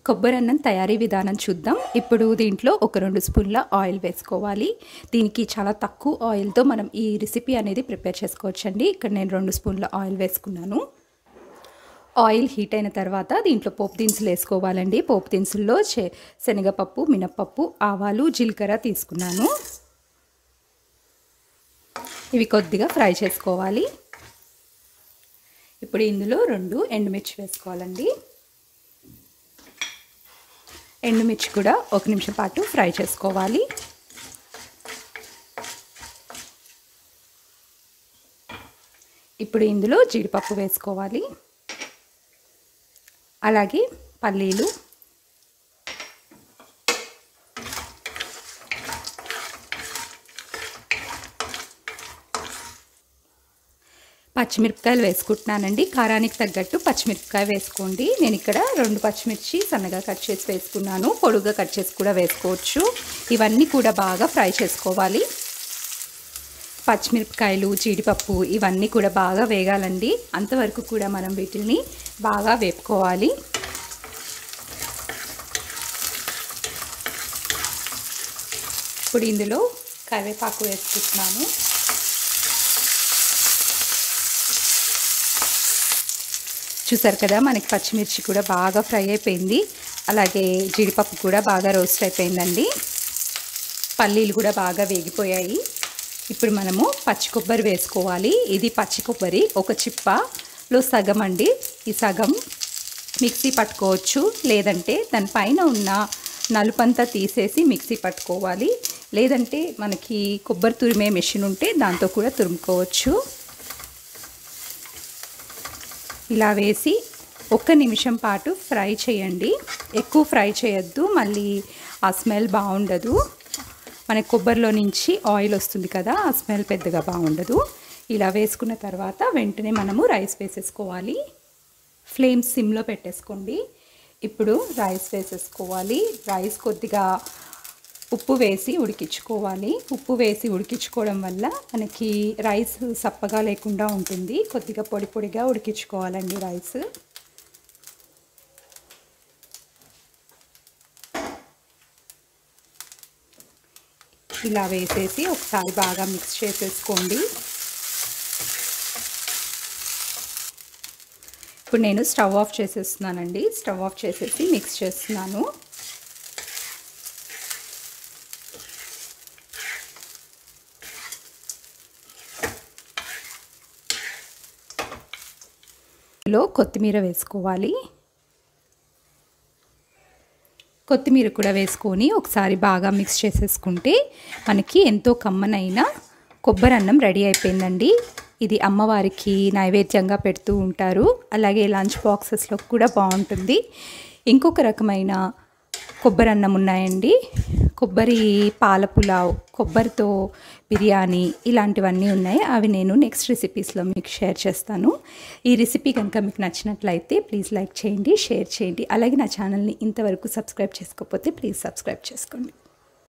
కొబ్బరి అన్నం తయారీ విధానం చూద్దాం ఇప్పుడు దీంట్లో ఒక రెండు స్పూన్ల ఆయిల్ వేసుకోవాలి దీనికి చాలా తక్కువ ఆయిల్తో మనం ఈ రెసిపీ అనేది ప్రిపేర్ చేసుకోవచ్చండి ఇక్కడ నేను రెండు స్పూన్ల ఆయిల్ వేసుకున్నాను ఆయిల్ హీట్ అయిన తర్వాత దీంట్లో పోపు దినుసులు వేసుకోవాలండి పోపు దినుసుల్లో చె శనగపప్పు మినప్పప్పు ఆవాలు జీలకర్ర తీసుకున్నాను ఇవి కొద్దిగా ఫ్రై చేసుకోవాలి ఇప్పుడు ఇందులో రెండు ఎండుమిర్చి వేసుకోవాలండి ఎండుమిర్చి కూడా ఒక నిమిషం పాటు ఫ్రై చేసుకోవాలి ఇప్పుడు ఇందులో జీడిపప్పు వేసుకోవాలి అలాగే పల్లీలు పచ్చిమిరపకాయలు వేసుకుంటున్నానండి కారానికి తగ్గట్టు పచ్చిమిరపకాయ వేసుకోండి నేను ఇక్కడ రెండు పచ్చిమిర్చి సన్నగా కట్ చేసి వేసుకున్నాను పొడుగా కట్ చేసి కూడా వేసుకోవచ్చు ఇవన్నీ కూడా బాగా ఫ్రై చేసుకోవాలి పచ్చిమిరపకాయలు జీడిపప్పు ఇవన్నీ కూడా బాగా వేగాలండి అంతవరకు కూడా మనం వీటిని బాగా వేపుకోవాలి ఇప్పుడు ఇందులో కరివేపాకు వేసుకుంటున్నాను చూసారు కదా మనకి పచ్చిమిర్చి కూడా బాగా ఫ్రై అయిపోయింది అలాగే జీడిపప్పు కూడా బాగా రోస్ట్ అయిపోయిందండి పల్లీలు కూడా బాగా వేగిపోయాయి ఇప్పుడు మనము పచ్చి కొబ్బరి వేసుకోవాలి ఇది పచ్చి కొబ్బరి ఒక చిప్పలో సగం అండి ఈ సగం మిక్సీ పట్టుకోవచ్చు లేదంటే దానిపైన ఉన్న నలుపంతా తీసేసి మిక్సీ పట్టుకోవాలి లేదంటే మనకి కొబ్బరి తురిమే మెషిన్ ఉంటే దాంతో కూడా తురుముకోవచ్చు ఇలా వేసి ఒక్క నిమిషం పాటు ఫ్రై చేయండి ఎక్కువ ఫ్రై చేయొద్దు మళ్ళీ ఆ స్మెల్ బాగుండదు మన కొబ్బరిలో నుంచి ఆయిల్ వస్తుంది కదా ఆ స్మెల్ పెద్దగా బాగుండదు ఇలా వేసుకున్న తర్వాత వెంటనే మనము రైస్ వేసేసుకోవాలి ఫ్లేమ్ సిమ్లో పెట్టేసుకోండి ఇప్పుడు రైస్ వేసేసుకోవాలి రైస్ కొద్దిగా ఉప్పు వేసి ఉడికించుకోవాలి ఉప్పు వేసి ఉడికించుకోవడం వల్ల మనకి రైస్ సప్పగా లేకుండా ఉంటుంది కొద్దిగా పొడి పొడిగా ఉడికించుకోవాలండి రైస్ ఇలా వేసేసి ఒకసారి బాగా మిక్స్ చేసేసుకోండి ఇప్పుడు నేను స్టవ్ ఆఫ్ చేసేస్తున్నానండి స్టవ్ ఆఫ్ చేసేసి మిక్స్ చేస్తున్నాను లో కొత్తిమీర వేసుకోవాలి కొత్తిమీర కూడా వేసుకొని ఒకసారి బాగా మిక్స్ చేసేసుకుంటే మనకి ఎంతో కమ్మనైన కొబ్బరి అన్నం రెడీ అయిపోయిందండి ఇది అమ్మవారికి నైవేద్యంగా పెడుతూ ఉంటారు అలాగే లంచ్ బాక్సెస్లో కూడా బాగుంటుంది ఇంకొక రకమైన కొబ్బరి అన్నం ఉన్నాయండి కొబ్బరి పాల పులావ్ కొబ్బరితో బిర్యానీ ఇలాంటివన్నీ ఉన్నాయి అవి నేను నెక్స్ట్ రెసిపీస్లో మీకు షేర్ చేస్తాను ఈ రెసిపీ కనుక మీకు నచ్చినట్లయితే ప్లీజ్ లైక్ చేయండి షేర్ చేయండి అలాగే నా ఛానల్ని ఇంతవరకు సబ్స్క్రైబ్ చేసుకోకపోతే ప్లీజ్ సబ్స్క్రైబ్ చేసుకోండి